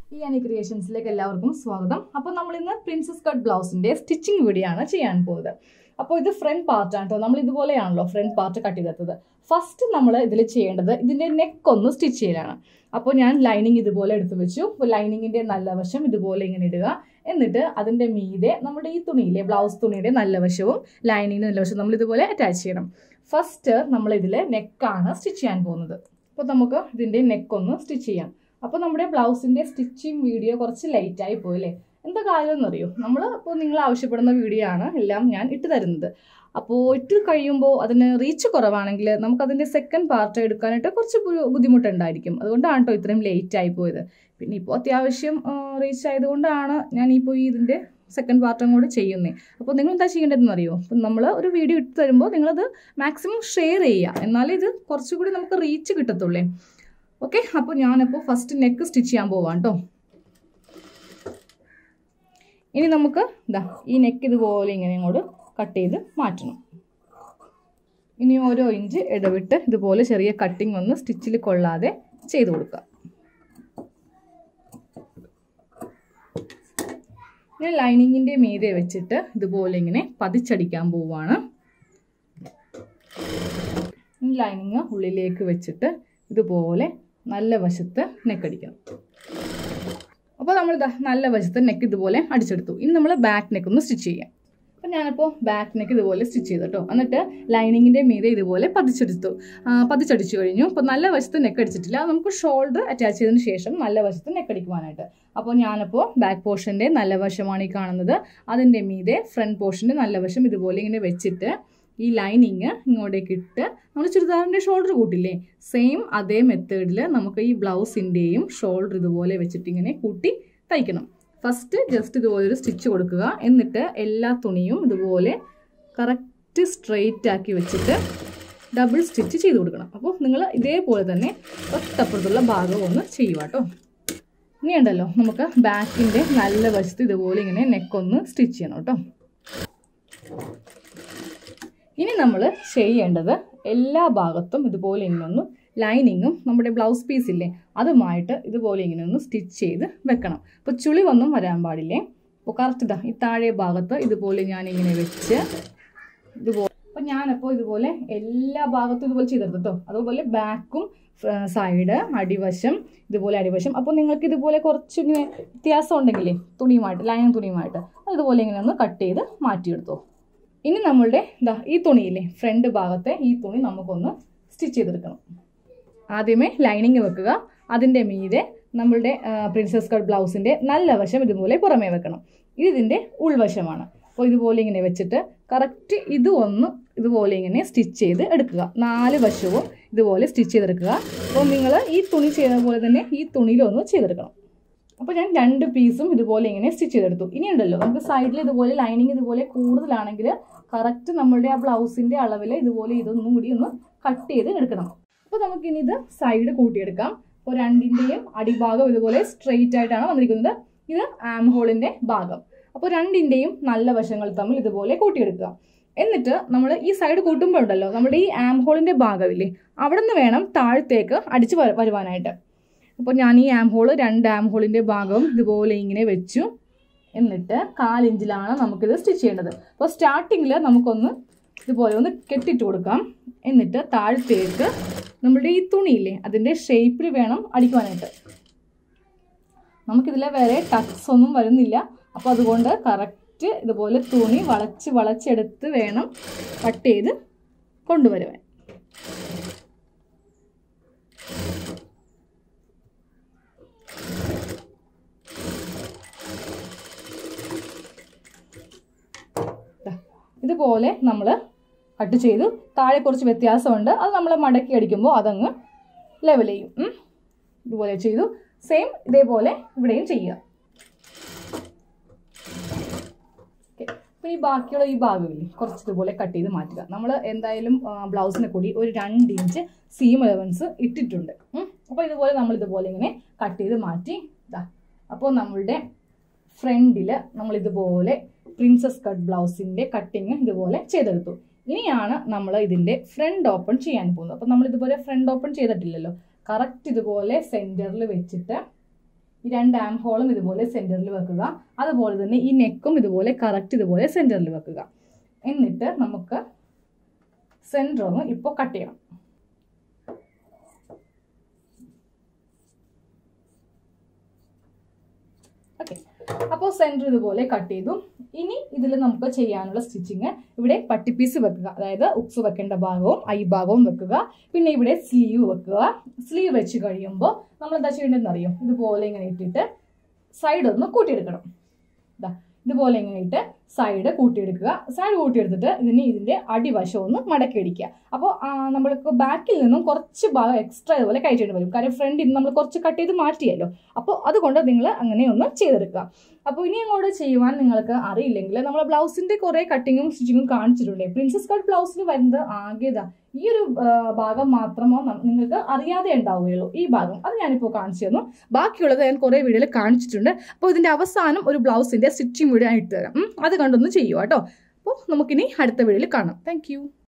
ഈ അനി ക്രിയേഷൻസിലേക്ക് എല്ലാവർക്കും സ്വാഗതം അപ്പോൾ നമ്മൾ ഇന്ന് പ്രിൻസസ് കട്ട് ബ്ലൗസിന്റെ സ്റ്റിച്ചിങ് വീഡിയോ ആണ് ചെയ്യാൻ പോകുന്നത് അപ്പോൾ ഇത് ഫ്രണ്ട് പാർട്ടാണ് കേട്ടോ നമ്മൾ ഇതുപോലെയാണല്ലോ ഫ്രണ്ട് പാർട്ട് കട്ട് ചെയ്തെടുത്തത് ഫസ്റ്റ് നമ്മൾ ഇതിൽ ചെയ്യേണ്ടത് ഇതിന്റെ നെക്ക് ഒന്ന് സ്റ്റിച്ച് ചെയ്യലാണ് അപ്പോൾ ഞാൻ ലൈനിങ് ഇതുപോലെ എടുത്തു വെച്ചു അപ്പോൾ ലൈനിങ്ങിന്റെ നല്ല വശം ഇതുപോലെ ഇങ്ങനെ ഇടുക എന്നിട്ട് അതിന്റെ മീതെ നമ്മുടെ ഈ തുണിയിലെ ബ്ലൗസ് തുണിയുടെ നല്ല വശവും ലൈനിങ്ങിന്റെ നല്ല വശവും നമ്മൾ ഇതുപോലെ അറ്റാച്ച് ചെയ്യണം ഫസ്റ്റ് നമ്മൾ ഇതിൽ നെക്കാണ് സ്റ്റിച്ച് ചെയ്യാൻ പോകുന്നത് അപ്പോൾ നമുക്ക് ഇതിന്റെ നെക്ക് ഒന്ന് സ്റ്റിച്ച് ചെയ്യാം അപ്പോൾ നമ്മുടെ ബ്ലൗസിന്റെ സ്റ്റിച്ചിങ് വീഡിയോ കുറച്ച് ലേറ്റ് ആയി പോയല്ലേ എന്താ കാര്യം എന്നറിയോ നമ്മൾ ഇപ്പോൾ നിങ്ങൾ ആവശ്യപ്പെടുന്ന വീഡിയോ ആണ് എല്ലാം ഞാൻ ഇട്ട് തരുന്നത് അപ്പോൾ ഇട്ട് കഴിയുമ്പോൾ അതിന് റീച്ച് കുറവാണെങ്കിൽ നമുക്കതിൻ്റെ സെക്കൻഡ് പാർട്ട് എടുക്കാനായിട്ട് കുറച്ച് ബു- ബുദ്ധിമുട്ടുണ്ടായിരിക്കും അതുകൊണ്ടാണ് കേട്ടോ ഇത്രയും ലേറ്റ് ആയി പോയത് പിന്നെ ഇപ്പോൾ അത്യാവശ്യം റീച്ച് ആയതുകൊണ്ടാണ് ഞാൻ ഇപ്പോൾ ഈ ഇതിൻ്റെ സെക്കൻഡ് പാർട്ടും കൂടി ചെയ്യുന്നത് അപ്പോൾ നിങ്ങൾ എന്താ ചെയ്യേണ്ടതെന്ന് അറിയോ അപ്പം നമ്മൾ ഒരു വീഡിയോ ഇട്ട് തരുമ്പോൾ നിങ്ങളത് മാക്സിമം ഷെയർ ചെയ്യുക എന്നാലേ ഇത് കുറച്ചുകൂടി നമുക്ക് റീച്ച് കിട്ടത്തുള്ളേ ഓക്കെ അപ്പോൾ ഞാനപ്പോൾ ഫസ്റ്റ് നെക്ക് സ്റ്റിച്ച് ചെയ്യാൻ പോവാം കേട്ടോ ഇനി നമുക്ക് ഇതാ ഈ നെക്ക് ഇതുപോലെ ഇങ്ങനെ ഇങ്ങോട്ട് കട്ട് ചെയ്ത് മാറ്റണം ഇനി ഓരോ ഇഞ്ച് ഇടവിട്ട് ഇതുപോലെ ചെറിയ കട്ടിങ് ഒന്ന് സ്റ്റിച്ചിൽ കൊള്ളാതെ ചെയ്ത് കൊടുക്കുക ഞാൻ ലൈനിങ്ങിൻ്റെ മീതെ വെച്ചിട്ട് ഇതുപോലെ ഇങ്ങനെ പതിച്ചടിക്കാൻ പോവുകയാണ് ഈ ലൈനിങ് ഉള്ളിലേക്ക് വെച്ചിട്ട് ഇതുപോലെ നല്ല വശത്ത് നെക്കടിക്കണം അപ്പോൾ നമ്മളിതാ നല്ല വശത്ത് നെക്ക് ഇതുപോലെ അടിച്ചെടുത്തു ഇനി നമ്മൾ ബാക്ക് നെക്ക് ഒന്ന് സ്റ്റിച്ച് ചെയ്യാം അപ്പം ഞാനിപ്പോൾ ബാക്ക് നെക്ക് ഇതുപോലെ സ്റ്റിച്ച് ചെയ്തു കേട്ടോ എന്നിട്ട് ലൈനിങ്ങിൻ്റെ മീതെ ഇതുപോലെ പതിച്ചെടുത്തു ആ, പതിച്ചടിച്ചു കഴിഞ്ഞു അപ്പോൾ നല്ല വശത്ത് നെക്ക് അടിച്ചിട്ടില്ല അത് നമുക്ക് ഷോൾഡർ അറ്റാച്ച് ചെയ്തതിന് ശേഷം നല്ല വശത്ത് നെക്ക് അടിക്കുവാനായിട്ട് അപ്പോൾ ഞാനപ്പോൾ ബാക്ക് പോർഷൻ്റെ നല്ല വശമാണ് ഈ കാണുന്നത് അതിൻ്റെ മീതെ ഫ്രണ്ട് പോർഷൻ്റെ നല്ല വശം ഇതുപോലെ ഇങ്ങനെ വെച്ചിട്ട് ഈ ലൈനിങ് ഇങ്ങോട്ടേക്ക് ഇട്ട് നമ്മൾ ചുരിദാറിൻ്റെ ഷോൾഡർ കൂട്ടില്ലേ സെയിം അതേ മെത്തേഡിൽ നമുക്ക് ഈ ബ്ലൗസിൻ്റെയും ഷോൾഡർ ഇതുപോലെ വെച്ചിട്ട് ഇങ്ങനെ കൂട്ടി തയ്ക്കണം ഫസ്റ്റ് ജസ്റ്റ് ഇതുപോലെ ഒരു സ്റ്റിച്ച് കൊടുക്കുക എന്നിട്ട് എല്ലാ തുണിയും ഇതുപോലെ കറക്റ്റ് സ്ട്രെയിറ്റ് ആക്കി വെച്ചിട്ട് ഡബിൾ സ്റ്റിച്ച് ചെയ്ത് കൊടുക്കണം അപ്പോൾ നിങ്ങൾ ഇതേപോലെ തന്നെ തൊട്ടപ്പുറത്തുള്ള ഭാഗം ഒന്ന് ചെയ്യുക കേട്ടോ ഇനി ഉണ്ടല്ലോ നമുക്ക് ബാക്കിൻ്റെ നല്ല വശത്ത് ഇതുപോലെ ഇങ്ങനെ നെക്കൊന്ന് സ്റ്റിച്ച് ചെയ്യണം കേട്ടോ ഇനി നമ്മൾ ചെയ്യേണ്ടത് എല്ലാ ഭാഗത്തും ഇതുപോലെ ഇങ്ങനെ ഒന്ന് ലൈനിങ്ങും നമ്മുടെ ബ്ലൗസ് പീസ് ഇല്ലേ അതുമായിട്ട് ഇതുപോലെ ഇങ്ങനെ ഒന്ന് സ്റ്റിച്ച് ചെയ്ത് വെക്കണം അപ്പോൾ ചുളിവൊന്നും വരാൻ പാടില്ലേ അപ്പോൾ കറക്റ്റ് ഇതാ ഈ താഴെ ഭാഗത്ത് ഇതുപോലെ ഞാൻ ഇങ്ങനെ വെച്ച് ഇതുപോലെ അപ്പോൾ ഞാനപ്പോൾ ഇതുപോലെ എല്ലാ ഭാഗത്തും ഇതുപോലെ ചെയ്തെടുത്തു കേട്ടോ അതുപോലെ ബാക്കും സൈഡ് അടിവശം ഇതുപോലെ അടിവശം അപ്പോൾ നിങ്ങൾക്ക് ഇതുപോലെ കുറച്ചിങ്ങനെ വ്യത്യാസം ഉണ്ടെങ്കിലേ തുണിയുമായിട്ട് ലൈനിങ് തുണിയുമായിട്ട് അത് ഇതുപോലെ ഇങ്ങനെ ഒന്ന് കട്ട് ചെയ്ത് മാറ്റിയെടുത്തോ ഇനി നമ്മളുടെ ഇതാ ഈ തുണിയില്ലേ ഫ്രണ്ട് ഭാഗത്തെ ഈ തുണി നമുക്കൊന്ന് സ്റ്റിച്ച് ചെയ്തെടുക്കണം ആദ്യമേ ലൈനിങ് വെക്കുക അതിൻ്റെ മീതെ നമ്മളുടെ പ്രിൻസസ് കട്ട് ബ്ലൗസിൻ്റെ നല്ല വശം ഇതുപോലെ പുറമേ വെക്കണം ഇത് ഇതിൻ്റെ ഉൾവശമാണ് അപ്പോൾ ഇതുപോലെ ഇങ്ങനെ വെച്ചിട്ട് കറക്റ്റ് ഇത് ഒന്ന് ഇതുപോലെ ഇങ്ങനെ സ്റ്റിച്ച് ചെയ്ത് എടുക്കുക നാല് വശവും ഇതുപോലെ സ്റ്റിച്ച് ചെയ്തെടുക്കുക അപ്പോൾ നിങ്ങൾ ഈ തുണി ചെയ്യുന്ന പോലെ തന്നെ ഈ തുണിയിലൊന്ന് ചെയ്തെടുക്കണം അപ്പോൾ ഞാൻ രണ്ട് പീസും ഇതുപോലെ ഇങ്ങനെ സ്റ്റിച്ച് ചെയ്തെടുത്തു ഇനി ഉണ്ടല്ലോ നമുക്ക് സൈഡിൽ ഇതുപോലെ ലൈനിങ് ഇതുപോലെ കൂടുതലാണെങ്കിൽ കറക്റ്റ് നമ്മളുടെ ആ ബ്ലൗസിൻ്റെ അളവിൽ ഇതുപോലെ ഇതൊന്നും കൂടി ഒന്ന് കട്ട് ചെയ്ത് എടുക്കണം അപ്പോൾ നമുക്കിനി ഇത് സൈഡ് കൂട്ടിയെടുക്കാം അപ്പോൾ രണ്ടിൻ്റെയും അടിഭാഗം ഇതുപോലെ സ്ട്രെയിറ്റ് ആയിട്ടാണ് വന്നിരിക്കുന്നത് ഇത് ആം ഹോളിൻ്റെ ഭാഗം അപ്പോൾ രണ്ടിൻ്റെയും നല്ല വശങ്ങൾ തമ്മിൽ ഇതുപോലെ കൂട്ടിയെടുക്കുക എന്നിട്ട് നമ്മൾ ഈ സൈഡ് കൂട്ടുമ്പോൾ ഉണ്ടല്ലോ നമ്മുടെ ഈ ആം ഹോളിൻ്റെ ഭാഗമില്ലേ അവിടെ നിന്ന് വേണം താഴത്തേക്ക് അടിച്ച് വ- വരുവാനായിട്ട് അപ്പോൾ ഞാൻ ഈ ആം ഹോൾ രണ്ട് ആം ഹോളിൻ്റെ ഭാഗം ഇതുപോലെ ഇങ്ങനെ വെച്ചു എന്നിട്ട് കാലിഞ്ചിലാണ് നമുക്കിത് സ്റ്റിച്ച് ചെയ്യേണ്ടത് അപ്പോൾ സ്റ്റാർട്ടിങ്ങിൽ നമുക്കൊന്ന് ഇതുപോലെ ഒന്ന് കെട്ടിട്ട് കൊടുക്കാം എന്നിട്ട് താഴത്തേക്ക് നമ്മുടെ ഈ തുണിയില്ലേ അതിൻ്റെ ഷേപ്പിൽ വേണം അടിക്കുവാനായിട്ട് നമുക്കിതിൽ വേറെ ടക്സ് ഒന്നും വരുന്നില്ല അപ്പോൾ അതുകൊണ്ട് കറക്റ്റ് ഇതുപോലെ തുണി വളച്ച് വളച്ചെടുത്ത് വേണം കട്ട് ചെയ്ത് കൊണ്ടുവരുവാൻ ദാ, ഇതുപോലെ നമ്മൾ കട്ട് ചെയ്തു താഴെ കുറച്ച് വ്യത്യാസമുണ്ട് അത് നമ്മൾ മടക്കി അടിക്കുമ്പോൾ അതങ്ങ് ലെവൽ ചെയ്യും ഉം. ഇതുപോലെ ചെയ്തു സെയിം ഇതേപോലെ ഇവിടെയും ചെയ്യുക അപ്പോൾ ഈ ബാക്കിയുള്ള ഈ ഭാഗമില്ലേ കുറച്ച് ഇതുപോലെ കട്ട് ചെയ്ത് മാറ്റുക നമ്മൾ എന്തായാലും ബ്ലൗസിന് കൂടി ഒരു രണ്ട് ഇഞ്ച് സീം അലവൻസ് ഇട്ടിട്ടുണ്ട് അപ്പോൾ ഇതുപോലെ നമ്മൾ ഇതുപോലെ ഇങ്ങനെ കട്ട് ചെയ്ത് മാറ്റി ഇതാ അപ്പോൾ നമ്മളുടെ ഫ്രണ്ടിൽ നമ്മൾ ഇതുപോലെ പ്രിൻസസ് കട്ട് ബ്ലൗസിൻ്റെ കട്ടിങ് ഇതുപോലെ ചെയ്തെടുത്തു ഇനിയാണ് നമ്മൾ ഇതിൻ്റെ ഫ്രണ്ട് ഓപ്പൺ ചെയ്യാൻ പോകുന്നത് അപ്പോൾ നമ്മൾ ഇതുപോലെ ഫ്രണ്ട് ഓപ്പൺ ചെയ്തിട്ടില്ലല്ലോ കറക്റ്റ് ഇതുപോലെ സെൻറ്ററിൽ വെച്ചിട്ട് ഈ രണ്ട് ആം ഹോളും ഇതുപോലെ സെൻറ്ററിൽ വെക്കുക അതുപോലെ തന്നെ ഈ നെക്കും ഇതുപോലെ കറക്റ്റ് ഇതുപോലെ സെൻറ്ററിൽ വെക്കുക എന്നിട്ട് നമുക്ക് സെൻറ്റർ ഒന്ന് ഇപ്പോൾ കട്ട് ചെയ്യണം ഓക്കെ അപ്പോൾ സെൻറ്റർ ഇതുപോലെ കട്ട് ചെയ്തു ഇനി ഇതിൽ നമുക്ക് ചെയ്യാനുള്ള സ്റ്റിച്ചിങ് ഇവിടെ പട്ടിപ്പീസ് വെക്കുക അതായത് ഉക്സ് വെക്കേണ്ട ഭാഗവും ഐ ഭാഗവും വെക്കുക പിന്നെ ഇവിടെ സ്ലീവ് വെക്കുക സ്ലീവ് വെച്ച് കഴിയുമ്പോൾ നമ്മൾ എന്താ ചെയ്യേണ്ടതെന്ന് അറിയും ഇതുപോലെ ഇങ്ങനെ ഇട്ടിട്ട് സൈഡ് ഒന്ന് കൂട്ടിയെടുക്കണം ഇതാ ഇതുപോലെ ഇങ്ങനെ ഇട്ട് സൈഡ് കൂട്ടിയെടുക്കുക സൈഡ് കൂട്ടിയെടുത്തിട്ട് ഇതിന് ഇതിൻ്റെ അടിവശം ഒന്ന് മടക്കിയടിക്കുക അപ്പോൾ നമ്മൾക്ക് ബാക്കിൽ നിന്നും കുറച്ച് ഭാഗം എക്സ്ട്രാ ഇതുപോലെ കയറ്റേണ്ടി വരും കാര്യം ഫ്രണ്ടിൽ നിന്ന് നമ്മൾ കുറച്ച് കട്ട് ചെയ്ത് മാറ്റിയല്ലോ അപ്പോൾ അതുകൊണ്ട് നിങ്ങൾ അങ്ങനെ ഒന്ന് ചെയ്തെടുക്കുക അപ്പോൾ ഇനി അങ്ങോട്ട് ചെയ്യുവാൻ നിങ്ങൾക്ക് അറിയില്ലെങ്കിൽ നമ്മൾ ബ്ലൗസിൻ്റെ കുറേ കട്ടിങ്ങും സ്റ്റിച്ചിങ്ങും കാണിച്ചിട്ടുണ്ട് പ്രിൻസസ് കട്ട് ബ്ലൗസിൽ വരുന്നത് ആകെതാ ഈ ഒരു ഭാഗം മാത്രമോ നിങ്ങൾക്ക് അറിയാതെ ഉണ്ടാവുകയുള്ളൂ ഈ ഭാഗം അത് ഞാനിപ്പോൾ കാണിച്ചു തന്നു ബാക്കിയുള്ളത് ഞാൻ കുറേ വീഡിയോയിൽ കാണിച്ചിട്ടുണ്ട് അപ്പോൾ ഇതിൻ്റെ അവസാനം ഒരു ബ്ലൗസിൻ്റെ സ്റ്റിച്ചിങ് വീഡിയോ ആയിട്ട് തരാം അത് കണ്ടൊന്ന് ചെയ്യുക കേട്ടോ അപ്പോൾ നമുക്കിനി അടുത്ത വീഡിയോയിൽ കാണാം താങ്ക്